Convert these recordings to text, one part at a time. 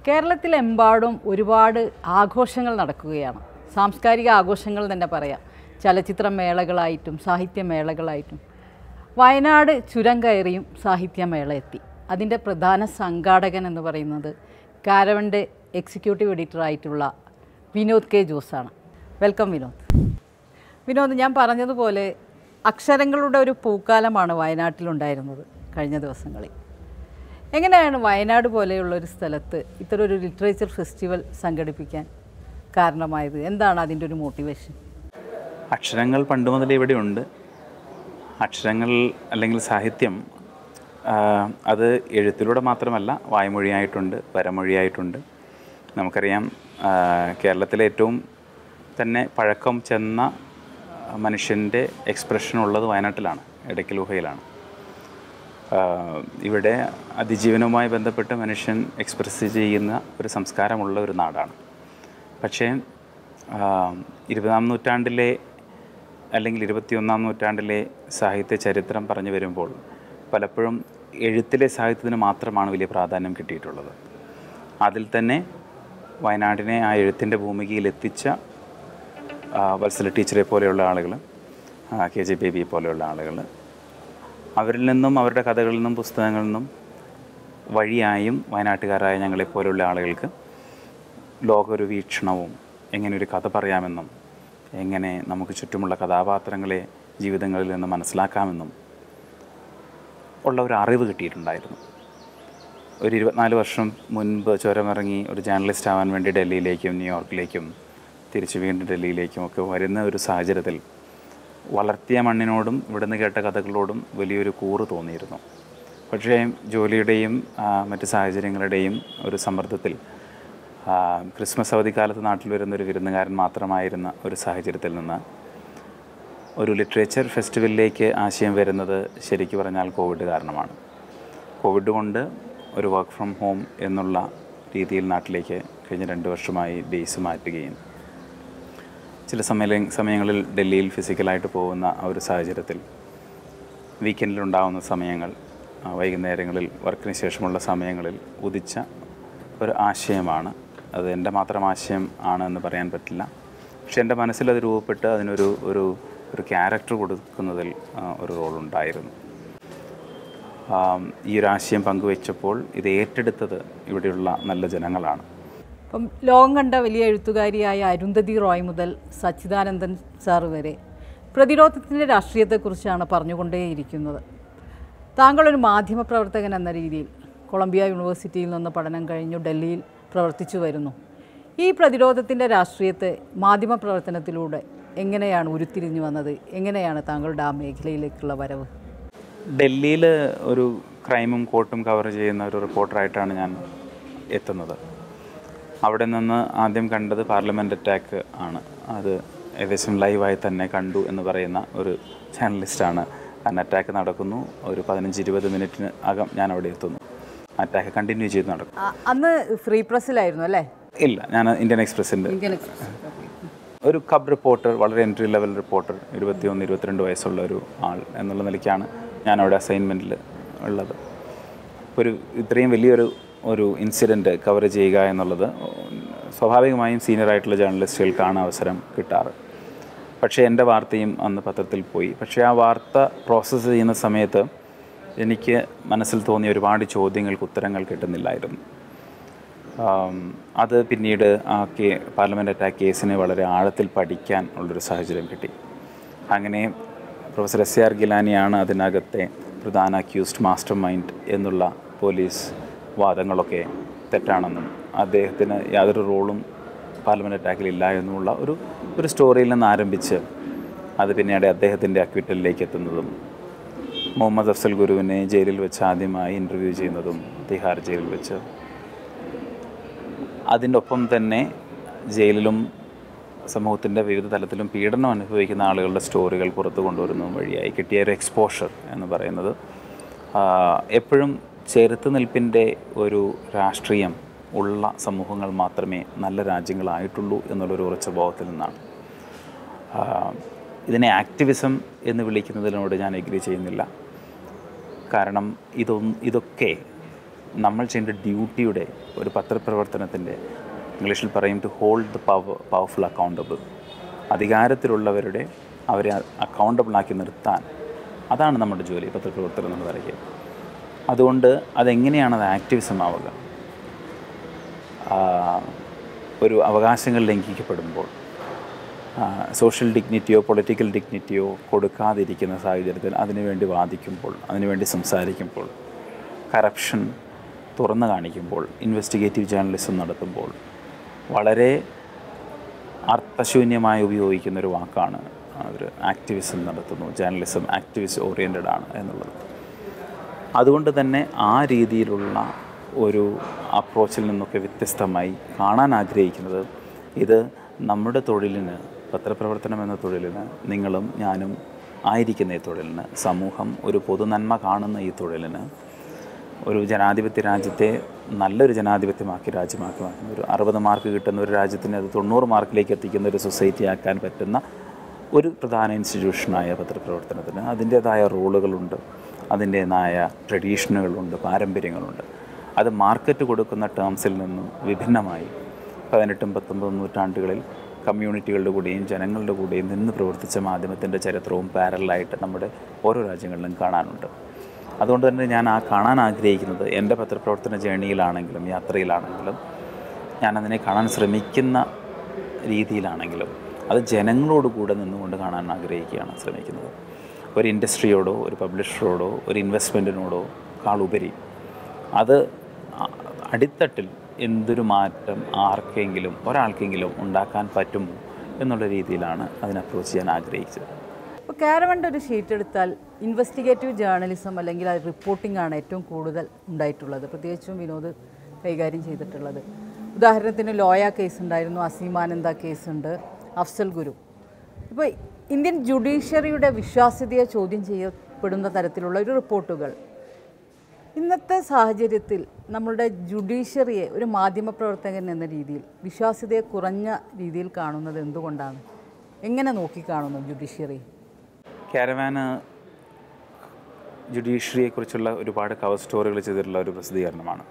കേരളത്തിലെമ്പാടും ഒരുപാട് ആഘോഷങ്ങൾ നടക്കുകയാണ് സാംസ്കാരിക ആഘോഷങ്ങൾ തന്നെ പറയാം ചലച്ചിത്ര മേളകളായിട്ടും സാഹിത്യമേളകളായിട്ടും വയനാട് ചുരം കയറിയും സാഹിത്യമേള എത്തി അതിൻ്റെ പ്രധാന സംഘാടകൻ എന്ന് പറയുന്നത് കാരവൻ്റെ എക്സിക്യൂട്ടീവ് എഡിറ്ററായിട്ടുള്ള വിനോദ് കെ ജോസാണ് വെൽക്കം വിനോദ് വിനോദ് ഞാൻ പറഞ്ഞതുപോലെ അക്ഷരങ്ങളുടെ ഒരു പൂക്കാലമാണ് വയനാട്ടിലുണ്ടായിരുന്നത് കഴിഞ്ഞ ദിവസങ്ങളിൽ എങ്ങനെയാണ് വയനാട് പോലെയുള്ള ഒരു സ്ഥലത്ത് ഇത്തരം ഒരു ലിറ്ററേച്ചർ ഫെസ്റ്റിവൽ സംഘടിപ്പിക്കാൻ കാരണമായത് എന്താണ് അതിൻ്റെ ഒരു മോട്ടിവേഷൻ അക്ഷരങ്ങൾ പണ്ട് മുതലേ ഇവിടെയുണ്ട് അക്ഷരങ്ങൾ അല്ലെങ്കിൽ സാഹിത്യം ആ, അത് എഴുത്തിലൂടെ മാത്രമല്ല വായ്മൊഴിയായിട്ടുണ്ട് വരമൊഴിയായിട്ടുണ്ട് നമുക്കറിയാം ആ, കേരളത്തിലെ ഏറ്റവും തന്നെ പഴക്കം ചെന്ന മനുഷ്യൻ്റെ എക്സ്പ്രഷൻ ഉള്ളത് വയനാട്ടിലാണ് ഇടയ്ക്കൽ ഗുഹയിലാണ് ആഹ് ഇവിടെ അതിജീവനവുമായി ബന്ധപ്പെട്ട് മനുഷ്യൻ എക്സ്പ്രസ് ചെയ്യുന്ന ഒരു സംസ്കാരമുള്ള ഒരു നാടാണ് പക്ഷേ ആഹ് ഇരുപതാം നൂറ്റാണ്ടിലെ അല്ലെങ്കിൽ ഇരുപത്തിയൊന്നാം നൂറ്റാണ്ടിലെ സാഹിത്യ ചരിത്രം പറഞ്ഞു വരുമ്പോൾ പലപ്പോഴും എഴുത്തിലെ സാഹിത്യത്തിന് മാത്രമാണ് വലിയ പ്രാധാന്യം കിട്ടിയിട്ടുള്ളത് അതിൽ തന്നെ വയനാടിനെ ആ എഴുത്തിൻ്റെ ഭൂമികയിൽ എത്തിച്ച ആ, വത്സല ടീച്ചറെ പോലെയുള്ള ആളുകൾ കെ ജെ ബേബി പോലെയുള്ള ആളുകൾ അവരിൽ നിന്നും അവരുടെ കഥകളിൽ നിന്നും പുസ്തകങ്ങളിൽ നിന്നും വഴിയായും വയനാട്ടുകാരായ ഞങ്ങളെപ്പോലുള്ള ആളുകൾക്ക് ലോക ഒരു വീക്ഷണവും എങ്ങനെ ഒരു കഥ പറയാമെന്നും എങ്ങനെ നമുക്ക് ചുറ്റുമുള്ള കഥാപാത്രങ്ങളെ ജീവിതങ്ങളിൽ നിന്ന് മനസ്സിലാക്കാമെന്നും ഉള്ള ഒരു അറിവ് കിട്ടിയിട്ടുണ്ടായിരുന്നു ഒരു ഇരുപത്തിനാല് വർഷം മുൻപ് ചുരമിറങ്ങി ഒരു ജേർണലിസ്റ്റ് ആവാൻ വേണ്ടി ഡൽഹിയിലേക്കും ന്യൂയോർക്കിലേക്കും തിരിച്ച് വീണ്ടും ഡൽഹിയിലേക്കും ഒക്കെ വരുന്ന ഒരു സാഹചര്യത്തിൽ വളർത്തിയ മണ്ണിനോടും ഇവിടുന്ന് കേട്ട കഥകളോടും വലിയൊരു കൂറ് തോന്നിയിരുന്നു പക്ഷേ ജോലിയുടെയും ആ, മറ്റ് സാഹചര്യങ്ങളുടെയും ഒരു സമ്മർദ്ദത്തിൽ ആ, ക്രിസ്മസ് അവധിക്കാലത്ത് നാട്ടിൽ വരുന്ന ഒരു വിരുന്നുകാരൻ മാത്രമായിരുന്ന ഒരു സാഹചര്യത്തിൽ നിന്ന് ഒരു ലിറ്ററേച്ചർ ഫെസ്റ്റിവലിലേക്ക് ആശയം വരുന്നത് ശരിക്കു പറഞ്ഞാൽ കോവിഡ് കാരണമാണ് കോവിഡ് കൊണ്ട് ഒരു വർക്ക് ഫ്രം ഹോം എന്നുള്ള രീതിയിൽ നാട്ടിലേക്ക് കഴിഞ്ഞ രണ്ട് വർഷമായി ബേസ് മാറ്റുകയും ചില സമയ സമയങ്ങളിൽ ഡൽഹിയിൽ ഫിസിക്കലായിട്ട് പോകുന്ന ആ ഒരു സാഹചര്യത്തിൽ വീക്കെൻഡിലുണ്ടാകുന്ന സമയങ്ങൾ ആ, വൈകുന്നേരങ്ങളിൽ വർക്കിന് ശേഷമുള്ള സമയങ്ങളിൽ ഉദിച്ച ഒരു ആശയമാണ് അത് എൻ്റെ മാത്രം ആശയം ആണ് എന്ന് പറയാൻ പറ്റില്ല പക്ഷെ എൻ്റെ മനസ്സിൽ അത് രൂപപ്പെട്ട് അതിനൊരു ഒരു ഒരു ക്യാരക്ടർ കൊടുക്കുന്നതിൽ ആ, ഒരു റോളുണ്ടായിരുന്നു ആം, ഈ ഒരു ആശയം പങ്കുവച്ചപ്പോൾ ഇത് ഏറ്റെടുത്തത് ഇവിടെയുള്ള നല്ല ജനങ്ങളാണ് അപ്പം ലോകം കണ്ട വലിയ എഴുത്തുകാരിയായ അരുന്ധതി റോയ് മുതൽ സച്ചിദാനന്ദൻ സാർ വരെ പ്രതിരോധത്തിൻ്റെ രാഷ്ട്രീയത്തെക്കുറിച്ചാണ് പറഞ്ഞുകൊണ്ടേയിരിക്കുന്നത് താങ്കളൊരു മാധ്യമപ്രവർത്തകൻ എന്ന രീതിയിൽ കൊളംബിയ യൂണിവേഴ്സിറ്റിയിൽ നിന്ന് പഠനം കഴിഞ്ഞു ഡൽഹിയിൽ പ്രവർത്തിച്ചു വരുന്നു ഈ പ്രതിരോധത്തിൻ്റെ രാഷ്ട്രീയത്തെ മാധ്യമപ്രവർത്തനത്തിലൂടെ എങ്ങനെയാണ് ഉരുത്തിരിഞ്ഞു വന്നത് എങ്ങനെയാണ് താങ്കളുടെ ആ മേഖലയിലേക്കുള്ള വരവ് ഡൽഹിയിൽ ഒരു ക്രൈമും കോർട്ടും കവർ ചെയ്യുന്ന ഒരു റിപ്പോർട്ടറായിട്ടാണ് ഞാൻ എത്തുന്നത് അവിടെ നിന്ന് ആദ്യം കണ്ടത് പാർലമെൻറ്റ് അറ്റാക്ക് ആണ് അത് ഏകദേശം ലൈവായി തന്നെ കണ്ടു എന്ന് പറയുന്ന ഒരു ജേർണലിസ്റ്റാണ് അന്ന് അറ്റാക്ക് നടക്കുന്നു ഒരു പതിനഞ്ച് ഇരുപത് മിനിറ്റിന് അകം ഞാൻ അവിടെ എത്തുന്നു അറ്റാക്ക് കണ്ടിന്യൂ ചെയ്ത് നടക്കും ആ, അന്ന് ഫ്രീ പ്രസ്സിലായിരുന്നു അല്ലേ ഇല്ല ഞാൻ ഇന്ത്യൻ എക്സ്പ്രസിൻ്റെ ഇന്ത്യൻ എക്സ്പ്രസ് ഒരു കബ് റിപ്പോർട്ടർ വളരെ എൻട്രി ലെവൽ റിപ്പോർട്ടർ ഇരുപത്തിയൊന്ന് ഇരുപത്തിരണ്ട് വയസ്സുള്ള ഒരു ആൾ എന്നുള്ള നിലയ്ക്കാണ് ഞാൻ അവിടെ അസൈൻമെൻറ്റിൽ ഉള്ളത് ഒരു ഇത്രയും വലിയൊരു ഒരു ഇൻസിഡൻറ്റ് കവർ ചെയ്യുക എന്നുള്ളത് സ്വാഭാവികമായും സീനിയർ ആയിട്ടുള്ള ജേർണലിസ്റ്റുകൾക്കാണ് അവസരം കിട്ടാറ് പക്ഷേ എൻ്റെ വാർത്തയും അന്ന് പത്രത്തിൽ പോയി പക്ഷേ ആ വാർത്ത പ്രോസസ്സ് ചെയ്യുന്ന സമയത്ത് എനിക്ക് മനസ്സിൽ തോന്നിയ ഒരുപാട് ചോദ്യങ്ങൾക്ക് ഉത്തരങ്ങൾ കിട്ടുന്നില്ലായിരുന്നു ആം, അത് പിന്നീട് ആ കേ പാർലമെൻറ്റ് അറ്റാക്ക് കേസിനെ വളരെ ആഴത്തിൽ പഠിക്കാൻ ഉള്ളൊരു സാഹചര്യം കിട്ടി അങ്ങനെ പ്രൊഫസർ എസ് ആർ ഗിലാനിയാണ് അതിനകത്തെ പ്രധാന അക്യൂസ്ഡ് മാസ്റ്റർ മൈൻഡ് എന്നുള്ള പോലീസ് വാദങ്ങളൊക്കെ തെറ്റാണെന്നും അദ്ദേഹത്തിന് യാതൊരു റോളും പാർലമെൻറ്റ് അറ്റാക്കിൽ ഇല്ല എന്നുമുള്ള ഒരു ഒരു സ്റ്റോറിയിൽ നിന്ന് ആരംഭിച്ച് അത് പിന്നീട് അദ്ദേഹത്തിൻ്റെ അക്വിറ്റലിലേക്ക് എത്തുന്നതും മുഹമ്മദ് അഫ്സൽ ഗുരുവിനെ ജയിലിൽ വെച്ച് ആദ്യമായി ഇൻ്റർവ്യൂ ചെയ്യുന്നതും തിഹാർ ജയിലിൽ വെച്ച് അതിൻ്റെ ഒപ്പം തന്നെ ജയിലിലും സമൂഹത്തിൻ്റെ വിവിധ തലത്തിലും പീഡനം അനുഭവിക്കുന്ന ആളുകളുടെ സ്റ്റോറികൾ പുറത്തു കൊണ്ടുവരുന്നതും വഴിയായി കിട്ടിയ ഒരു എക്സ്പോഷർ എന്ന് പറയുന്നത് ആ, എപ്പോഴും ചെറുത്ത് നിൽപ്പിൻ്റെ ഒരു രാഷ്ട്രീയം ഉള്ള സമൂഹങ്ങൾ മാത്രമേ നല്ല രാജ്യങ്ങളായിട്ടുള്ളൂ എന്നുള്ളൊരു ഉറച്ച ബോധത്തിൽ നിന്നാണ് ആ, ഇതിനെ ആക്ടിവിസം എന്ന് വിളിക്കുന്നതിനോട് ഞാൻ എഗ്രി ചെയ്യുന്നില്ല കാരണം ഇതൊന്നും ഇതൊക്കെ നമ്മൾ ചെയ്യേണ്ട ഡ്യൂട്ടിയുടെ ഒരു പത്രപ്രവർത്തനത്തിൻ്റെ ഇംഗ്ലീഷിൽ പറയും to hold the power powerful accountable അധികാരത്തിലുള്ളവരുടെ അവരെ അക്കൗണ്ടബിൾ ആക്കി നിർത്താൻ അതാണ് നമ്മുടെ ജോലി പത്രപ്രവർത്തനം എന്ന് പറയുക അതുകൊണ്ട് അതെങ്ങനെയാണ് അത് ആക്ടിവിസം ആവുക ആ, ഒരു അവകാശങ്ങൾ ലംഘിക്കപ്പെടുമ്പോൾ സോഷ്യൽ ഡിഗ്നിറ്റിയോ പൊളിറ്റിക്കൽ ഡിഗ്നിറ്റിയോ കൊടുക്കാതിരിക്കുന്ന സാഹചര്യത്തിൽ അതിനുവേണ്ടി വാദിക്കുമ്പോൾ അതിനുവേണ്ടി സംസാരിക്കുമ്പോൾ കറപ്ഷൻ തുറന്നു കാണിക്കുമ്പോൾ ഇൻവെസ്റ്റിഗേറ്റീവ് ജേർണലിസം നടത്തുമ്പോൾ വളരെ അർത്ഥശൂന്യമായി ഉപയോഗിക്കുന്ന ഒരു വാക്കാണ് ഒരു ആക്ടിവിസം നടത്തുന്നു ജേർണലിസം ആക്ടിവിസ്റ്റ് ഓറിയൻറ്റഡ് ആണ് എന്നുള്ളത് അതുകൊണ്ട് തന്നെ ആ രീതിയിലുള്ള ഒരു അപ്രോച്ചിൽ നിന്നൊക്കെ വ്യത്യസ്തമായി കാണാൻ ആഗ്രഹിക്കുന്നത് ഇത് നമ്മുടെ തൊഴിലിന് പത്രപ്രവർത്തനം എന്ന തൊഴിലിന് നിങ്ങളും ഞാനും ആയിരിക്കുന്ന ഈ തൊഴിലിന് സമൂഹം ഒരു പൊതുനന്മ കാണുന്ന ഈ തൊഴിലിന് ഒരു ജനാധിപത്യ രാജ്യത്തെ നല്ലൊരു ജനാധിപത്യമാക്കി രാജ്യമാക്കി മാറ്റുന്ന ഒരു അറുപത് മാർക്ക് കിട്ടുന്ന ഒരു രാജ്യത്തിന് അത് തൊണ്ണൂറ് മാർക്കിലേക്ക് എത്തിക്കുന്ന ഒരു സൊസൈറ്റി ആക്കാൻ പറ്റുന്ന ഒരു പ്രധാന ഇൻസ്റ്റിറ്റ്യൂഷനായ പത്രപ്രവർത്തനത്തിന് അതിൻ്റേതായ റോളുകളുണ്ട് അതിൻ്റേതായ ട്രഡീഷനുകളുണ്ട് പാരമ്പര്യങ്ങളുണ്ട് അത് മാർക്കറ്റ് കൊടുക്കുന്ന ടേംസിൽ നിന്നും വിഭിന്നമായി പതിനെട്ടും പത്തൊമ്പതും നൂറ്റാണ്ടുകളിൽ കമ്മ്യൂണിറ്റികളുടെ കൂടെയും ജനങ്ങളുടെ കൂടെയും നിന്ന് പ്രവർത്തിച്ച മാധ്യമത്തിൻ്റെ ചരിത്രവും പാരലായിട്ട് നമ്മുടെ ഓരോ രാജ്യങ്ങളിലും കാണാനുണ്ട് അതുകൊണ്ട് തന്നെ ഞാൻ ആ കാണാൻ ആഗ്രഹിക്കുന്നത് എൻ്റെ പത്രപ്രവർത്തന ജേണിയിലാണെങ്കിലും യാത്രയിലാണെങ്കിലും ഞാൻ അതിനെ കാണാൻ ശ്രമിക്കുന്ന രീതിയിലാണെങ്കിലും അത് ജനങ്ങളോട് കൂടെ നിന്നുകൊണ്ട് കാണാൻ ആഗ്രഹിക്കുകയാണ് ശ്രമിക്കുന്നത് ഒരു ഇൻഡസ്ട്രിയോടോ ഒരു പബ്ലിഷറോടോ ഒരു ഇൻവെസ്റ്റ്മെൻറ്റിനോടോ കാളുപരി അത് അ- അടിത്തട്ടിൽ എന്തൊരു മാറ്റം ആർക്കെങ്കിലും ഒരാൾക്കെങ്കിലും ഉണ്ടാക്കാൻ പറ്റുമോ എന്നുള്ള രീതിയിലാണ് അതിനെ അപ്രോച്ച് ചെയ്യാൻ ആഗ്രഹിച്ചത് ഇപ്പോൾ കാരവൻ്റെ ഒരു ഷീറ്റ് എടുത്താൽ ഇൻവെസ്റ്റിഗേറ്റീവ് ജേർണലിസം അല്ലെങ്കിൽ അത് റിപ്പോർട്ടിംഗ് ആണ് ഏറ്റവും കൂടുതൽ ഉണ്ടായിട്ടുള്ളത് പ്രത്യേകിച്ചും വിനോദ് കൈകാര്യം ചെയ്തിട്ടുള്ളത് ഉദാഹരണത്തിന് ലോയ കേസ് ഉണ്ടായിരുന്നു അസീമാനന്ദ കേസുണ്ട് അഫ്സൽ ഗുരു ഇപ്പോൾ ഇന്ത്യൻ ജുഡീഷ്യറിയുടെ വിശ്വാസ്യതയെ ചോദ്യം ചെയ്യപ്പെടുന്ന തരത്തിലുള്ള ഒരു റിപ്പോർട്ടുകൾ ഇന്നത്തെ സാഹചര്യത്തിൽ നമ്മളുടെ ജുഡീഷ്യറിയെ ഒരു മാധ്യമപ്രവർത്തകൻ എന്ന രീതിയിൽ വിശ്വാസ്യതയെ കുറഞ്ഞ രീതിയിൽ കാണുന്നത് എന്തുകൊണ്ടാണ് എങ്ങനെ നോക്കിക്കാണുന്നു ജുഡീഷ്യറി കാരവാന് ജുഡീഷ്യറിയെക്കുറിച്ചുള്ള ഒരുപാട് കവർ സ്റ്റോറികൾ ചെയ്തിട്ടുള്ള ഒരു പ്രസിദ്ധീകരണമാണ്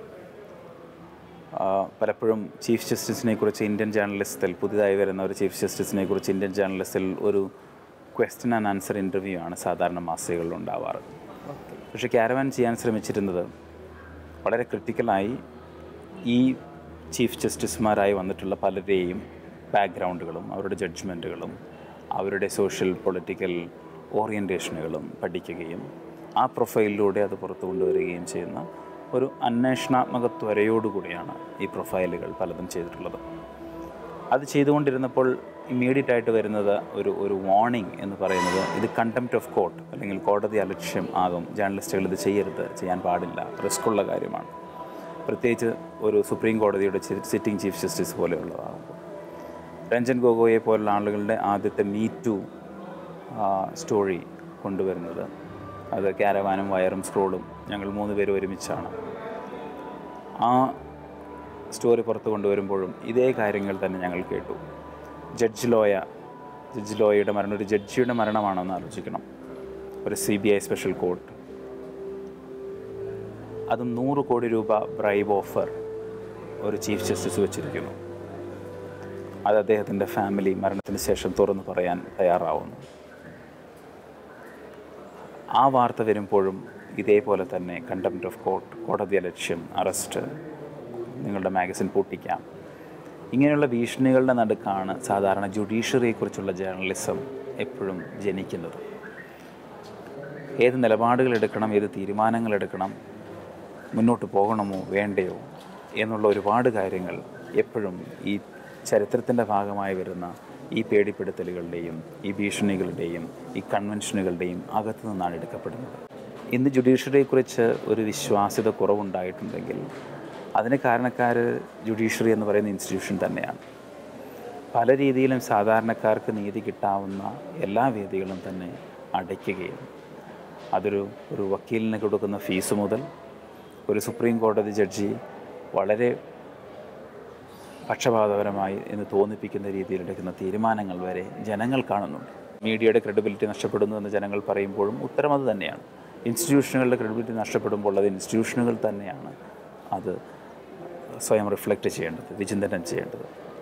ആ, പലപ്പോഴും ചീഫ് ജസ്റ്റിസിനെ കുറിച്ച് ഇന്ത്യൻ ജേർണലിസ്റ്റിൽ പുതിയതായി വരുന്ന ഒരു ചീഫ് ജസ്റ്റിസിനെ കുറിച്ച് ഇന്ത്യൻ ജേർണലിസ്റ്റിൽ ഒരു ക്വസ്റ്റ്യൻ ആൻഡ് ആൻസർ ഇൻ്റർവ്യൂ ആണ് സാധാരണ മാസികകളിൽ ഉണ്ടാവാറ് പക്ഷേ കാരവാൻ ചെയ്യാൻ ശ്രമിച്ചിരുന്നത് വളരെ ക്രിട്ടിക്കലായി ഈ ചീഫ് ജസ്റ്റിസുമാരായി വന്നിട്ടുള്ള പലരെയും ബാക്ക്ഗ്രൗണ്ടുകളും അവരുടെ ജഡ്ജ്മെൻറ്റുകളും അവരുടെ സോഷ്യൽ പൊളിറ്റിക്കൽ ഓറിയൻറ്റേഷനുകളും പഠിക്കുകയും ആ പ്രൊഫൈലിലൂടെ അത് പുറത്തു കൊണ്ടുവരികയും ചെയ്യുന്ന ഒരു അന്വേഷണാത്മക ത്വരയോടുകൂടിയാണ് ഈ പ്രൊഫൈലുകൾ പലതും ചെയ്തിട്ടുള്ളത് അത് ചെയ്തുകൊണ്ടിരുന്നപ്പോൾ ഇമ്മീഡിയറ്റ് ആയിട്ട് വരുന്നത് ഒരു ഒരു വാർണിംഗ് എന്ന് പറയുന്നത് ഇത് കണ്ടംപ്റ്റ് ഓഫ് കോർട്ട് അല്ലെങ്കിൽ കോടതി അലക്ഷ്യം ആകും ജേർണലിസ്റ്റുകൾ ഇത് ചെയ്യരുത് ചെയ്യാൻ പാടില്ല റിസ്ക്കുള്ള കാര്യമാണ് പ്രത്യേകിച്ച് ഒരു സുപ്രീം കോടതിയുടെ സിറ്റിംഗ് ചീഫ് ജസ്റ്റിസ് പോലെയുള്ളതാകുമ്പോൾ രഞ്ജൻ ഗൊഗോയെ പോലുള്ള ആളുകളുടെ ആദ്യത്തെ മീ ടു സ്റ്റോറി കൊണ്ടുവരുന്നത് അത് കാരവാനും വയറും സ്ക്രോളും ഞങ്ങൾ മൂന്ന് പേരും ഒരുമിച്ചാണ് ആ സ്റ്റോറി പുറത്ത് കൊണ്ടുവരുമ്പോഴും ഇതേ കാര്യങ്ങൾ തന്നെ ഞങ്ങൾ കേട്ടു ജഡ്ജ് ലോയ ജഡ്ജ് ലോയയുടെ മരണം ഒരു ജഡ്ജിയുടെ മരണമാണെന്ന് ആലോചിക്കണം ഒരു C B I special court അതും നൂറ് കോടി രൂപ ബ്രൈബ് ഓഫർ ഒരു ചീഫ് ജസ്റ്റിസ് വെച്ചിരിക്കുന്നു അത് അദ്ദേഹത്തിൻ്റെ ഫാമിലി മരണത്തിന് ശേഷം തുറന്നു പറയാൻ തയ്യാറാവുന്നു ആ വാർത്ത വരുമ്പോഴും ഇതേപോലെ തന്നെ കണ്ടംപ്റ്റ് ഓഫ് കോർട്ട് കോടതി ലക്ഷ്യം അറസ്റ്റ് നിങ്ങളുടെ മാഗസിൻ പൊട്ടിക്കാം ഇങ്ങനെയുള്ള ഭീഷണികളുടെ നടുക്കാണ് സാധാരണ ജുഡീഷ്യറിയെക്കുറിച്ചുള്ള ജേർണലിസം എപ്പോഴും ജനിക്കുന്നത് ഏത് നിലപാടുകൾ എടുക്കണം ഏത് തീരുമാനങ്ങൾ എടുക്കണം മുന്നോട്ട് പോകണമോ വേണ്ടയോ എന്നുള്ള ഒരുപാട് കാര്യങ്ങൾ എപ്പോഴും ഈ ചരിത്രത്തിൻ്റെ ഭാഗമായി വരുന്ന ഈ പേടിപ്പെടുത്തലുകളുടെയും ഈ ഭീഷണികളുടെയും ഈ കൺവെൻഷനുകളുടെയും അകത്തു നിന്നാണ് എടുക്കപ്പെടുന്നത് ഇന്ന് ജുഡീഷ്യറിയെക്കുറിച്ച് ഒരു വിശ്വാസ്യത കുറവുണ്ടായിട്ടുണ്ടെങ്കിൽ അതിന് കാരണക്കാർ ജുഡീഷ്യറി എന്ന് പറയുന്ന ഇൻസ്റ്റിറ്റ്യൂഷൻ തന്നെയാണ് പല രീതിയിലും സാധാരണക്കാർക്ക് നീതി കിട്ടാവുന്ന എല്ലാ വേദികളും തന്നെ അടയ്ക്കുകയും അതൊരു ഒരു വക്കീലിന് കൊടുക്കുന്ന ഫീസ് മുതൽ ഒരു സുപ്രീം കോടതി ജഡ്ജി വളരെ പക്ഷപാതപരമായി എന്ന് തോന്നിപ്പിക്കുന്ന രീതിയിൽ എടുക്കുന്ന തീരുമാനങ്ങൾ വരെ ജനങ്ങൾ കാണുന്നുണ്ട് മീഡിയയുടെ ക്രെഡിബിലിറ്റി നഷ്ടപ്പെടുന്നു എന്ന് ജനങ്ങൾ പറയുമ്പോഴും ഉത്തരം അത് തന്നെയാണ് ഇൻസ്റ്റിറ്റ്യൂഷനുകളുടെ ക്രെഡിബിലിറ്റി നഷ്ടപ്പെടുമ്പോൾ അത് ഇൻസ്റ്റിറ്റ്യൂഷനുകൾ തന്നെയാണ് അത് സ്വയം റിഫ്ലക്റ്റ് ചെയ്യേണ്ടത് വിചിന്തനം ചെയ്യേണ്ടത്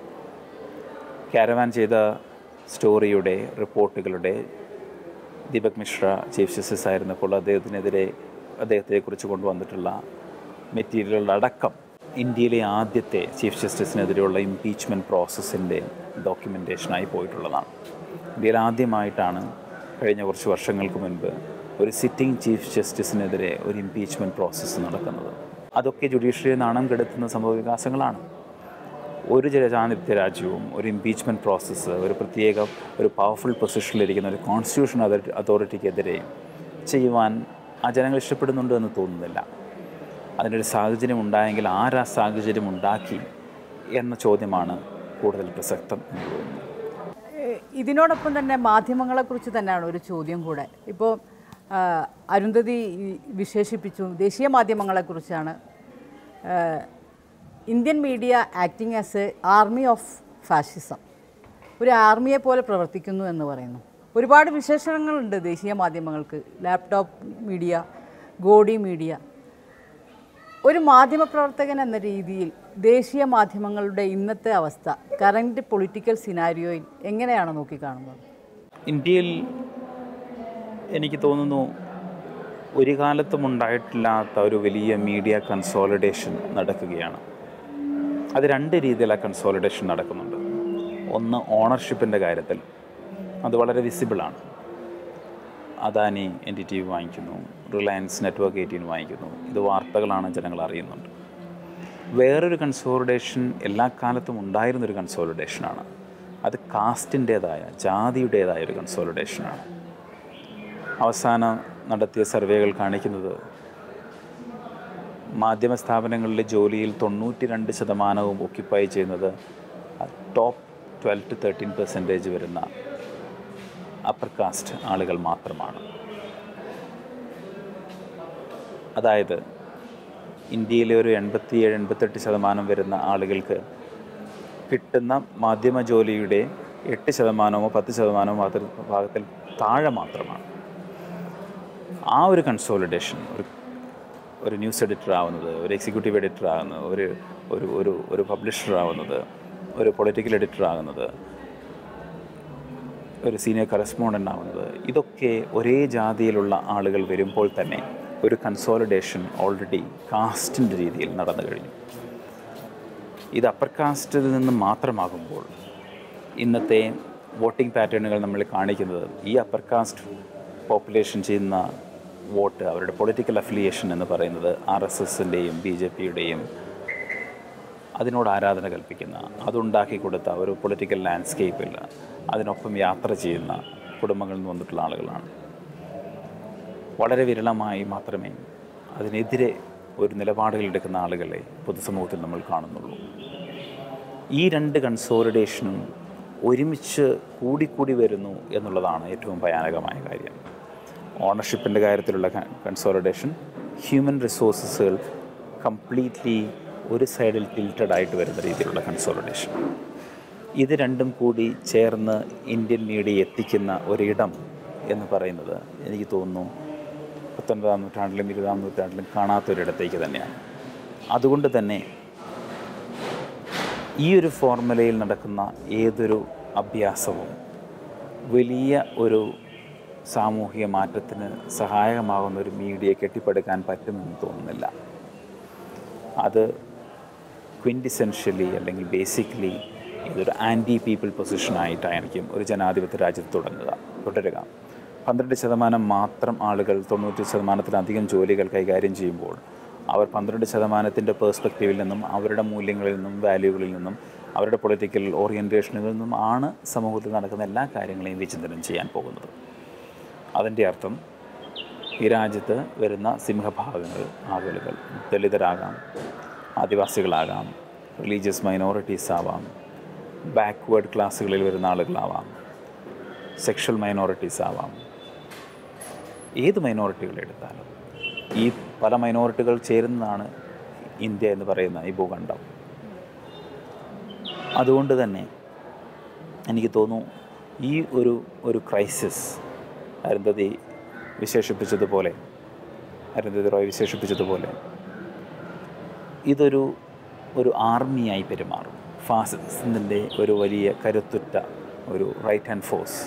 കാരവാൻ ചെയ്ത സ്റ്റോറിയുടെ റിപ്പോർട്ടുകളുടെ ദീപക് മിശ്ര ചീഫ് ജസ്റ്റിസ് ആയിരുന്നപ്പോൾ അദ്ദേഹത്തിനെതിരെ അദ്ദേഹത്തെക്കുറിച്ച് കൊണ്ടുവന്നിട്ടുള്ള മെറ്റീരിയലുകളുടെ അടക്കം ഇന്ത്യയിലെ ആദ്യത്തെ ചീഫ് ജസ്റ്റിസിനെതിരെയുള്ള ഇംപീച്ച്മെൻറ്റ് പ്രോസസ്സിൻ്റെ ഡോക്യുമെൻറ്റേഷനായി പോയിട്ടുള്ളതാണ് ഇന്ത്യയിൽ ആദ്യമായിട്ടാണ് കഴിഞ്ഞ കുറച്ച് വർഷങ്ങൾക്ക് മുൻപ് ഒരു സിറ്റിംഗ് ചീഫ് ജസ്റ്റിസിനെതിരെ ഒരു ഇംപീച്ച്മെൻറ്റ് പ്രോസസ്സ് നടക്കുന്നത് അതൊക്കെ ജുഡീഷ്യറി നാണം കെടുത്തുന്ന സംഭവവികാസങ്ങളാണ് ഒരു ജനാധിപത്യ രാജ്യവും ഒരു ഇംപീച്ച്മെൻറ്റ് പ്രോസസ്സ് ഒരു പ്രത്യേക ഒരു പവർഫുൾ പൊസിഷനിലിരിക്കുന്ന ഒരു കോൺസ്റ്റിറ്റ്യൂഷൻ അതോറിറ്റിക്കെതിരെ ചെയ്യുവാൻ ആ ജനങ്ങൾ ഇഷ്ടപ്പെടുന്നുണ്ട് എന്ന് തോന്നുന്നില്ല അതിനൊരു സാഹചര്യം ഉണ്ടായെങ്കിൽ ആരാ സാഹചര്യം ഉണ്ടാക്കി എന്ന ചോദ്യമാണ് കൂടുതൽ പ്രസക്തം എന്ന് തോന്നുന്നു ഏഹ് ഇതിനോടൊപ്പം തന്നെ മാധ്യമങ്ങളെക്കുറിച്ച് തന്നെയാണ് ഒരു ചോദ്യം കൂടെ ഇപ്പോൾ ആ, അരുന്ധതി ഈ വിശേഷിപ്പിച്ചു ദേശീയ മാധ്യമങ്ങളെക്കുറിച്ചാണ് ഏഹ് Indian media acting as a army of fascism ഒരു ആർമിയെ പോലെ പ്രവർത്തിക്കുന്നു എന്ന് പറയുന്നു ഒരുപാട് വിശേഷണങ്ങളുണ്ട് ദേശീയ മാധ്യമങ്ങൾക്ക് ലാപ്ടോപ്പ് മീഡിയ ഗോഡി മീഡിയ ഒരു മാധ്യമപ്രവർത്തകൻ എന്ന രീതിയിൽ ദേശീയ മാധ്യമങ്ങളുടെ ഇന്നത്തെ അവസ്ഥ കറൻറ്റ് പൊളിറ്റിക്കൽ സിനാരിയോയിൽ എങ്ങനെയാണ് നോക്കിക്കാണുന്നത് ഇന്ത്യയിൽ എനിക്ക് തോന്നുന്നു ഒരു കാലത്തും ഉണ്ടായിട്ടില്ലാത്ത ഒരു വലിയ മീഡിയ കൺസോളിഡേഷൻ നടക്കുകയാണ് അത് രണ്ട് രീതിയിലാണ് കൺസോളിഡേഷൻ നടക്കുന്നുണ്ട് ഒന്ന് ഓണർഷിപ്പിൻ്റെ കാര്യത്തിൽ അത് വളരെ വിസിബിളാണ് Adani N D T V വാങ്ങിക്കുന്നു റിലയൻസ് നെറ്റ്വർക്ക് എയ്റ്റീൻ വാങ്ങിക്കുന്നു ഇത് വാർത്തകളാണ് ജനങ്ങൾ അറിയുന്നുണ്ട് വേറൊരു കൺസോളിഡേഷൻ എല്ലാ കാലത്തും ഉണ്ടായിരുന്നൊരു കൺസോളിഡേഷനാണ് അത് കാസ്റ്റിൻ്റേതായ ജാതിയുടേതായ ഒരു കൺസോളിഡേഷനാണ് അവസാനം നടത്തിയ സർവേകൾ കാണിക്കുന്നത് മാധ്യമ സ്ഥാപനങ്ങളിലെ ജോലിയിൽ തൊണ്ണൂറ്റി രണ്ട് ശതമാനവും ഒക്യുപ്പൈ ചെയ്യുന്നത് top twelve to thirteen percentage വരുന്ന അപ്പർ കാസ്റ്റ് ആളുകൾ മാത്രമാണ് അതായത് ഇന്ത്യയിലെ ഒരു എൺപത്തിയേഴ് എൺപത്തെട്ട് ശതമാനം വരുന്ന ആളുകൾക്ക് കിട്ടുന്ന മാധ്യമ ജോലിയുടെ എട്ട് ശതമാനമോ പത്ത് ശതമാനമോ മാത്രം ഭാഗത്തിൽ താഴെ മാത്രമാണ് ആ ഒരു കൺസോളിഡേഷൻ ഒരു ഒരു ന്യൂസ് എഡിറ്റർ ആവുന്നത് ഒരു എക്സിക്യൂട്ടീവ് എഡിറ്റർ ആകുന്നത് ഒരു ഒരു ഒരു ഒരു പബ്ലിഷർ ആവുന്നത് ഒരു പൊളിറ്റിക്കൽ എഡിറ്റർ ആകുന്നത് ഒരു സീനിയർ കറസ്പോണ്ടൻ്റ് ആവുന്നത് ഇതൊക്കെ ഒരേ ജാതിയിലുള്ള ആളുകൾ വരുമ്പോൾ തന്നെ ഒരു കൺസോളിഡേഷൻ ഓൾറെഡി കാസ്റ്റിൻ്റെ രീതിയിൽ നടന്നു കഴിഞ്ഞു ഇത് അപ്പർ കാസ്റ്റിൽ നിന്ന് മാത്രമാകുമ്പോൾ ഇന്നത്തെ വോട്ടിംഗ് പാറ്റേണുകൾ നമ്മൾ കാണിക്കുന്നത് ഈ അപ്പർ കാസ്റ്റ് പോപ്പുലേഷൻ ചെയ്യുന്ന വോട്ട് അവരുടെ പൊളിറ്റിക്കൽ അഫിലിയേഷൻ എന്ന് പറയുന്നത് ആർ എസ് എസിൻ്റെയും ബി ജെ പിയുടെയും അതിനോട് ആരാധന കൽപ്പിക്കുന്ന അതുണ്ടാക്കി കൊടുത്ത ഒരു പൊളിറ്റിക്കൽ ലാൻഡ്സ്കേപ്പിൽ അതിനൊപ്പം യാത്ര ചെയ്യുന്ന കുടുംബങ്ങളിൽ നിന്ന് വന്നിട്ടുള്ള ആളുകളാണ് വളരെ വിരളമായി മാത്രമേ അതിനെതിരെ ഒരു നിലപാടുകൾ എടുക്കുന്ന ആളുകളെ പൊതുസമൂഹത്തിൽ നമ്മൾ കാണുന്നുള്ളൂ ഈ രണ്ട് കൺസോളിഡേഷനും ഒരുമിച്ച് കൂടിക്കൂടി വരുന്നു എന്നുള്ളതാണ് ഏറ്റവും ഭയാനകമായ കാര്യം ഓണർഷിപ്പിൻ്റെ കാര്യത്തിലുള്ള കൺസോളിഡേഷൻ ഹ്യൂമൻ റിസോഴ്സസുകൾ കംപ്ലീറ്റ്ലി ഒരു സൈഡിൽ ടിൽറ്റഡ് ആയിട്ട് വരുന്ന രീതിയിലുള്ള കൺസോളിഡേഷൻ ഇത് രണ്ടും കൂടി ചേർന്ന് ഇന്ത്യൻ മീഡിയ എത്തിക്കുന്ന ഒരിടം എന്ന് പറയുന്നത് എനിക്ക് തോന്നുന്നു പത്തൊൻപതാം നൂറ്റാണ്ടിലും ഇരുപതാം നൂറ്റാണ്ടിലും കാണാത്തൊരിടത്തേക്ക് തന്നെയാണ് അതുകൊണ്ട് തന്നെ ഈ ഒരു ഫോർമുലയിൽ നടക്കുന്ന ഏതൊരു അഭ്യാസവും വലിയ ഒരു സാമൂഹിക മാറ്റത്തിന് സഹായകമാകുന്ന ഒരു മീഡിയ കെട്ടിപ്പടുക്കാൻ പറ്റുമെന്ന് തോന്നുന്നില്ല അത് ക്വിൻറ്റിസെൻഷ്യലി അല്ലെങ്കിൽ ബേസിക്കലി ഇതൊരു ആൻറ്റി പീപ്പിൾ പൊസിഷനായിട്ടായിരിക്കും ഒരു ജനാധിപത്യ രാജ്യത്ത് തുടങ്ങുക തുടരുക പന്ത്രണ്ട് ശതമാനം മാത്രം ആളുകൾ തൊണ്ണൂറ്റി ശതമാനത്തിലധികം ജോലികൾ കൈകാര്യം ചെയ്യുമ്പോൾ അവർ പന്ത്രണ്ട് ശതമാനത്തിൻ്റെ പേഴ്സ്പെക്റ്റീവിൽ നിന്നും അവരുടെ മൂല്യങ്ങളിൽ നിന്നും വാല്യൂകളിൽ നിന്നും അവരുടെ പൊളിറ്റിക്കൽ ഓറിയൻറ്റേഷനുകളിൽ നിന്നും ആണ് സമൂഹത്തിൽ നടക്കുന്ന എല്ലാ കാര്യങ്ങളെയും വിചിന്തനം ചെയ്യാൻ പോകുന്നത് അതിൻ്റെ അർത്ഥം ഈ രാജ്യത്ത് വരുന്ന സിംഹഭാഗങ്ങൾ ആളുകൾ ദളിതരാകാം ആദിവാസികളാകാം റിലീജിയസ് മൈനോറിറ്റീസ് ആവാം ബാക്ക്വേർഡ് ക്ലാസ്സുകളിൽ വരുന്ന ആളുകളാവാം സെക്ഷൽ മൈനോറിറ്റീസ് ആവാം ഏത് മൈനോറിറ്റികൾ എടുത്താലും ഈ പല മൈനോറിറ്റികൾ ചേരുന്നതാണ് ഇന്ത്യ എന്ന് പറയുന്ന ഈ ഭൂഖണ്ഡം അതുകൊണ്ട് തന്നെ എനിക്ക് തോന്നുന്നു ഈ ഒരു ഒരു ക്രൈസിസ് അരുന്ധതി വിശേഷിപ്പിച്ചതുപോലെ അരുന്ധതി റോയ് വിശേഷിപ്പിച്ചതുപോലെ ഇതൊരു ഒരു ആർമിയായി പെരുമാറും ഫാസിസത്തിൻ്റെ ഒരു വലിയ കരുത്തുറ്റ ഒരു റൈറ്റ് ഹാൻഡ് ഫോഴ്സ്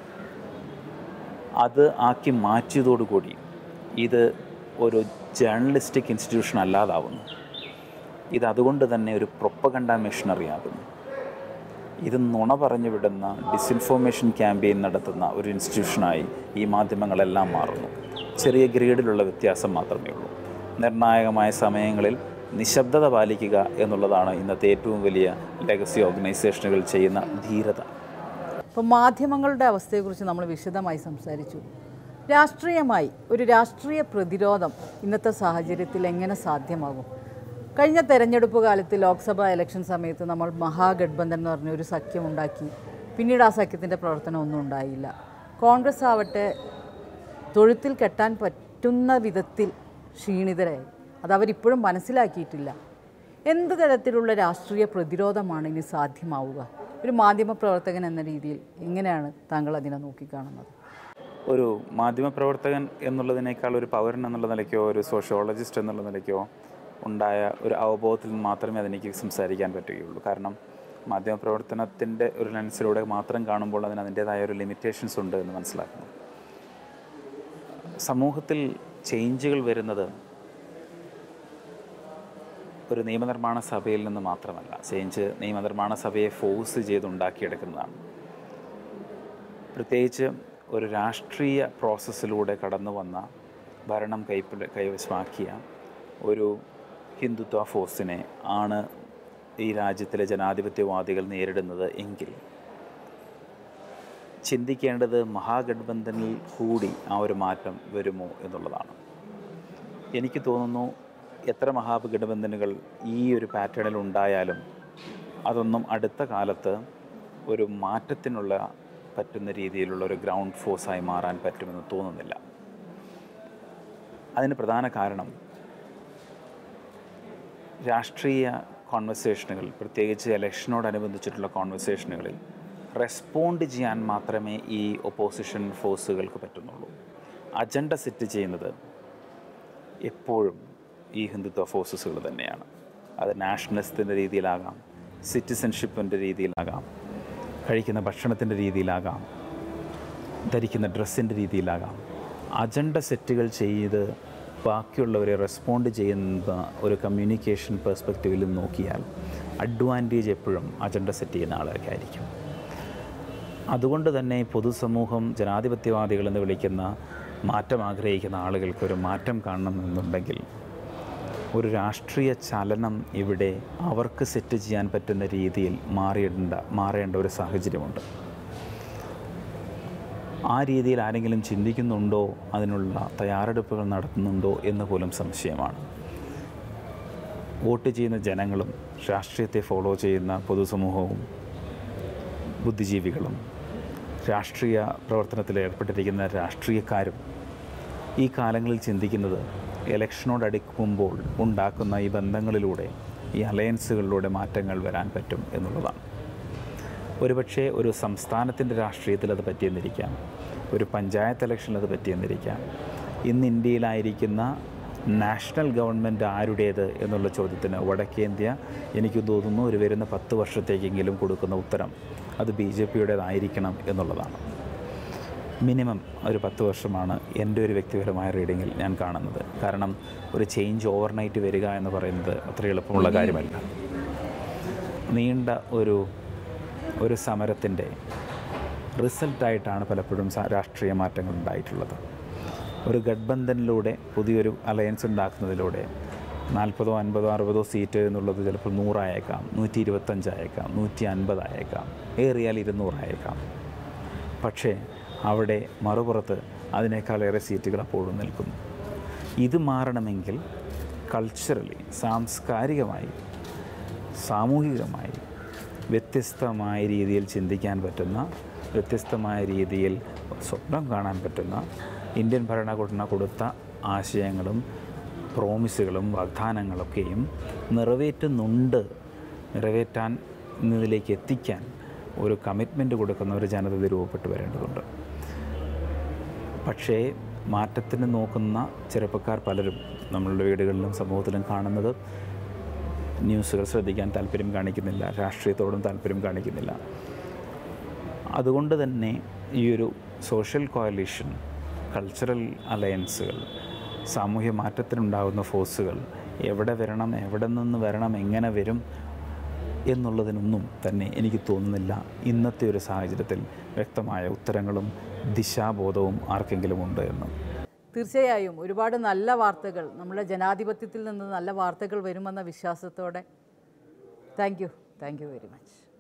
അത് ആക്കി മാറ്റിയതോടുകൂടി ഇത് ഒരു ജേർണലിസ്റ്റിക് ഇൻസ്റ്റിറ്റ്യൂഷൻ അല്ലാതാവുന്നു ഇത് അതുകൊണ്ട് തന്നെ ഒരു പ്രൊപ്പഗണ്ട മെഷീനറി ആകുന്നു ഇത് നുണ പറഞ്ഞു വിടുന്ന ഡിസിൻഫോർമേഷൻ ക്യാമ്പയിൻ നടത്തുന്ന ഒരു ഇൻസ്റ്റിറ്റ്യൂഷനായി ഈ മാധ്യമങ്ങളെല്ലാം മാറുന്നു ചെറിയ ഗ്രേഡിലുള്ള വ്യത്യാസം മാത്രമേ ഉള്ളൂ നിർണായകമായ സമയങ്ങളിൽ നിശബ്ദത പാലിക്കുക എന്നുള്ളതാണ് ഇന്നത്തെ ഏറ്റവും വലിയ ലെഗസി ഓർഗനൈസേഷനുകൾ ചെയ്യുന്ന ധീരത ഇപ്പോൾ മാധ്യമങ്ങളുടെ അവസ്ഥയെക്കുറിച്ച് നമ്മൾ വിശദമായി സംസാരിച്ചു രാഷ്ട്രീയമായി ഒരു രാഷ്ട്രീയ പ്രതിരോധം ഇന്നത്തെ സാഹചര്യത്തിൽ എങ്ങനെ സാധ്യമാകും കഴിഞ്ഞ തെരഞ്ഞെടുപ്പ് കാലത്ത് ലോക്സഭാ ഇലക്ഷൻ സമയത്ത് നമ്മൾ മഹാഗഡ്ബന്ധൻ എന്ന് പറഞ്ഞ ഒരു സഖ്യം ഉണ്ടാക്കി പിന്നീട് ആ സഖ്യത്തിൻ്റെ പ്രവർത്തനം ഒന്നും ഉണ്ടായില്ല കോൺഗ്രസ് ആവട്ടെ തൊഴുത്തിൽ കെട്ടാൻ പറ്റുന്ന വിധത്തിൽ ക്ഷീണിതരായി അത് അവരിപ്പോഴും മനസ്സിലാക്കിയിട്ടില്ല എന്ത് തരത്തിലുള്ള രാഷ്ട്രീയ പ്രതിരോധമാണ് ഇനി സാധ്യമാവുക ഒരു മാധ്യമപ്രവർത്തകൻ എന്ന രീതിയിൽ എങ്ങനെയാണ് താങ്കൾ അതിനെ നോക്കിക്കാണുന്നത് ഒരു മാധ്യമപ്രവർത്തകൻ എന്നുള്ളതിനേക്കാൾ ഒരു പൗരൻ എന്നുള്ള നിലയ്ക്കോ ഒരു സോഷ്യോളജിസ്റ്റ് എന്നുള്ള നിലയ്ക്കോ ഉണ്ടായ ഒരു അവബോധത്തിൽ നിന്ന് മാത്രമേ അതെനിക്ക് സംസാരിക്കാൻ പറ്റുകയുള്ളൂ കാരണം മാധ്യമപ്രവർത്തനത്തിൻ്റെ ഒരു ലെൻസിലൂടെ മാത്രം കാണുമ്പോൾ അതിന് അതിൻ്റേതായ ഒരു ലിമിറ്റേഷൻസ് ഉണ്ട് എന്ന് മനസ്സിലാക്കുന്നു സമൂഹത്തിൽ ചേഞ്ചുകൾ വരുന്നത് ഒരു നിയമനിർമ്മാണ സഭയിൽ നിന്ന് മാത്രമല്ല ചേഞ്ച് നിയമനിർമ്മാണ സഭയെ ഫോഴ്സ് ചെയ്ത് ഉണ്ടാക്കിയെടുക്കുന്നതാണ് പ്രത്യേകിച്ച് ഒരു രാഷ്ട്രീയ പ്രോസസ്സിലൂടെ കടന്നു വന്ന ഭരണം കൈപ്പിൽ കൈവശമാക്കിയ ഒരു ഹിന്ദുത്വ ഫോഴ്സിനെ ആണ് ഈ രാജ്യത്തിലെ ജനാധിപത്യവാദികൾ നേരിടുന്നത് എങ്കിൽ ചിന്തിക്കേണ്ടത് മഹാഗഡ്ബന്ധനിൽ കൂടി ആ ഒരു മാറ്റം വരുമോ എന്നുള്ളതാണ് എനിക്ക് തോന്നുന്നു എത്ര മഹാഗഡ്ബന്ധനുകൾ ഈ ഒരു പാറ്റേണിൽ ഉണ്ടായാലും അതൊന്നും അടുത്ത കാലത്ത് ഒരു മാറ്റത്തിനുള്ള പറ്റുന്ന രീതിയിലുള്ള ഒരു ഗ്രൗണ്ട് ഫോഴ്സായി മാറാൻ പറ്റുമെന്ന് തോന്നുന്നില്ല അതിന് പ്രധാന കാരണം രാഷ്ട്രീയ കോൺവെർസേഷനുകൾ പ്രത്യേകിച്ച് ഇലക്ഷനോടനുബന്ധിച്ചിട്ടുള്ള കോൺവെർസേഷനുകളിൽ റെസ്പോണ്ട് ചെയ്യാൻ മാത്രമേ ഈ ഒപ്പോസിഷൻ ഫോഴ്സുകൾക്ക് പറ്റുന്നുള്ളൂ അജണ്ട സെറ്റ് ചെയ്യുന്നത് എപ്പോഴും ഈ ഹിന്ദുത്വ ഫോഴ്സസുകൾ തന്നെയാണ് അത് നാഷണലിസത്തിൻ്റെ രീതിയിലാകാം സിറ്റിസൺഷിപ്പിൻ്റെ രീതിയിലാകാം കഴിക്കുന്ന ഭക്ഷണത്തിൻ്റെ രീതിയിലാകാം ധരിക്കുന്ന ഡ്രസ്സിൻ്റെ രീതിയിലാകാം അജണ്ട സെറ്റുകൾ ചെയ്ത് ബാക്കിയുള്ളവരെ റെസ്പോണ്ട് ചെയ്യുന്ന ഒരു കമ്മ്യൂണിക്കേഷൻ പെർസ്പെക്റ്റീവിൽ നോക്കിയാൽ അഡ്വാൻറ്റേജ് എപ്പോഴും അജണ്ട സെറ്റ് ചെയ്യുന്ന ആളുകൾക്കായിരിക്കും അതുകൊണ്ട് തന്നെ പൊതുസമൂഹം ജനാധിപത്യവാദികൾ എന്ന് വിളിക്കുന്ന മാറ്റം ആഗ്രഹിക്കുന്ന ആളുകൾക്ക് ഒരു മാറ്റം കാണണമെന്നുണ്ടെങ്കിൽ ഒരു രാഷ്ട്രീയ ചലനം ഇവിടെ അവർക്ക് സെറ്റ് ചെയ്യാൻ പറ്റുന്ന രീതിയിൽ മാറിയിടേണ്ട മാറേണ്ട ഒരു സാഹചര്യമുണ്ട് ആ രീതിയിൽ ആരെങ്കിലും ചിന്തിക്കുന്നുണ്ടോ അതിനുള്ള തയ്യാറെടുപ്പുകൾ നടത്തുന്നുണ്ടോ എന്ന് പോലും സംശയമാണ് വോട്ട് ചെയ്യുന്ന ജനങ്ങളും രാഷ്ട്രീയത്തെ ഫോളോ ചെയ്യുന്ന പൊതുസമൂഹവും ബുദ്ധിജീവികളും രാഷ്ട്രീയ പ്രവർത്തനത്തിൽ ഏർപ്പെട്ടിരിക്കുന്ന രാഷ്ട്രീയക്കാരും ഈ കാലങ്ങളിൽ ചിന്തിക്കുന്നത് ഇലക്ഷനോടടുക്കുമ്പോൾ ഉണ്ടാക്കുന്ന ഈ ബന്ധങ്ങളിലൂടെ ഈ അലയൻസുകളിലൂടെ മാറ്റങ്ങൾ വരാൻ പറ്റും എന്നുള്ളതാണ് ഒരുപക്ഷെ ഒരു സംസ്ഥാനത്തിൻ്റെ രാഷ്ട്രീയത്തിൽ അത് പറ്റിയെന്നിരിക്കാം ഒരു പഞ്ചായത്ത് ഇലക്ഷനിൽ അത് പറ്റിയെന്നിരിക്കാം ഇന്ന് ഇന്ത്യയിലായിരിക്കുന്ന നാഷണൽ ഗവൺമെൻറ് ആരുടേത് എന്നുള്ള ചോദ്യത്തിന് വടക്കേന്ത്യ എനിക്ക് തോന്നുന്നു ഒരു വരുന്ന പത്ത് വർഷത്തേക്കെങ്കിലും കൊടുക്കുന്ന ഉത്തരം അത് ബി ജെ പിയുടേതായിരിക്കണം എന്നുള്ളതാണ് മിനിമം ഒരു പത്ത് വർഷമാണ് എൻ്റെ ഒരു വ്യക്തിപരമായ റീഡിങ്ങിൽ ഞാൻ കാണുന്നത് കാരണം ഒരു ചേഞ്ച് ഓവർനൈറ്റ് വരിക എന്ന് പറയുന്നത് അത്ര എളുപ്പമുള്ള കാര്യമല്ല നീണ്ട ഒരു ഒരു സമരത്തിൻ്റെ റിസൾട്ടായിട്ടാണ് പലപ്പോഴും സ- രാഷ്ട്രീയ മാറ്റങ്ങൾ ഉണ്ടായിട്ടുള്ളത് ഒരു ഗഡ്ബന്ധനിലൂടെ പുതിയൊരു അലയൻസ് ഉണ്ടാക്കുന്നതിലൂടെ നാൽപ്പതോ അൻപതോ അറുപതോ സീറ്റ് എന്നുള്ളത് ചിലപ്പോൾ നൂറായേക്കാം നൂറ്റി ഇരുപത്തഞ്ചായേക്കാം നൂറ്റി അൻപതായേക്കാം ഏറിയാൽ ഇരുന്നൂറായേക്കാം പക്ഷേ അവിടെ മറുപുറത്ത് അതിനേക്കാളേറെ സീറ്റുകൾ അപ്പോഴും നിൽക്കുന്നു ഇത് മാറണമെങ്കിൽ കൾച്ചറലി സാംസ്കാരികമായി സാമൂഹികമായി വ്യത്യസ്തമായ രീതിയിൽ ചിന്തിക്കാൻ പറ്റുന്ന വ്യത്യസ്തമായ രീതിയിൽ സ്വപ്നം കാണാൻ പറ്റുന്ന ഇന്ത്യൻ ഭരണഘടന കൊടുത്ത ആശയങ്ങളും പ്രോമിസുകളും വാഗ്ദാനങ്ങളൊക്കെയും നിറവേറ്റുന്നുണ്ട് നിറവേറ്റാൻ എന്നതിലേക്ക് എത്തിക്കാൻ ഒരു കമ്മിറ്റ്മെൻറ്റ് കൊടുക്കുന്ന ഒരു ജനത രൂപപ്പെട്ട് വരേണ്ടതുണ്ട് പക്ഷേ മാറ്റത്തിന് നോക്കുന്ന ചെറുപ്പക്കാർ പലരും നമ്മളുടെ വീടുകളിലും സമൂഹത്തിലും കാണുന്നത് ന്യൂസുകൾ ശ്രദ്ധിക്കാൻ താല്പര്യം കാണിക്കുന്നില്ല രാഷ്ട്രീയത്തോടും താല്പര്യം കാണിക്കുന്നില്ല അതുകൊണ്ട് തന്നെ ഈ ഒരു സോഷ്യൽ കോയലീഷൻ കൾച്ചറൽ അലയൻസുകൾ സാമൂഹ്യ മാറ്റത്തിനുണ്ടാകുന്ന ഫോഴ്സുകൾ എവിടെ വരണം എവിടെ നിന്ന് വരണം എങ്ങനെ വരും എന്നുള്ളതിനൊന്നും തന്നെ എനിക്ക് തോന്നുന്നില്ല ഇന്നത്തെ ഒരു സാഹചര്യത്തിൽ വ്യക്തമായ ഉത്തരങ്ങളും ദിശാബോധവും ആർക്കെങ്കിലും ഉണ്ട് എന്ന് തീർച്ചയായും ഒരുപാട് നല്ല വാർത്തകൾ നമ്മുടെ ജനാധിപത്യത്തിൽ നിന്ന് നല്ല വാർത്തകൾ വരുമെന്ന വിശ്വാസത്തോടെ thank you thank you very much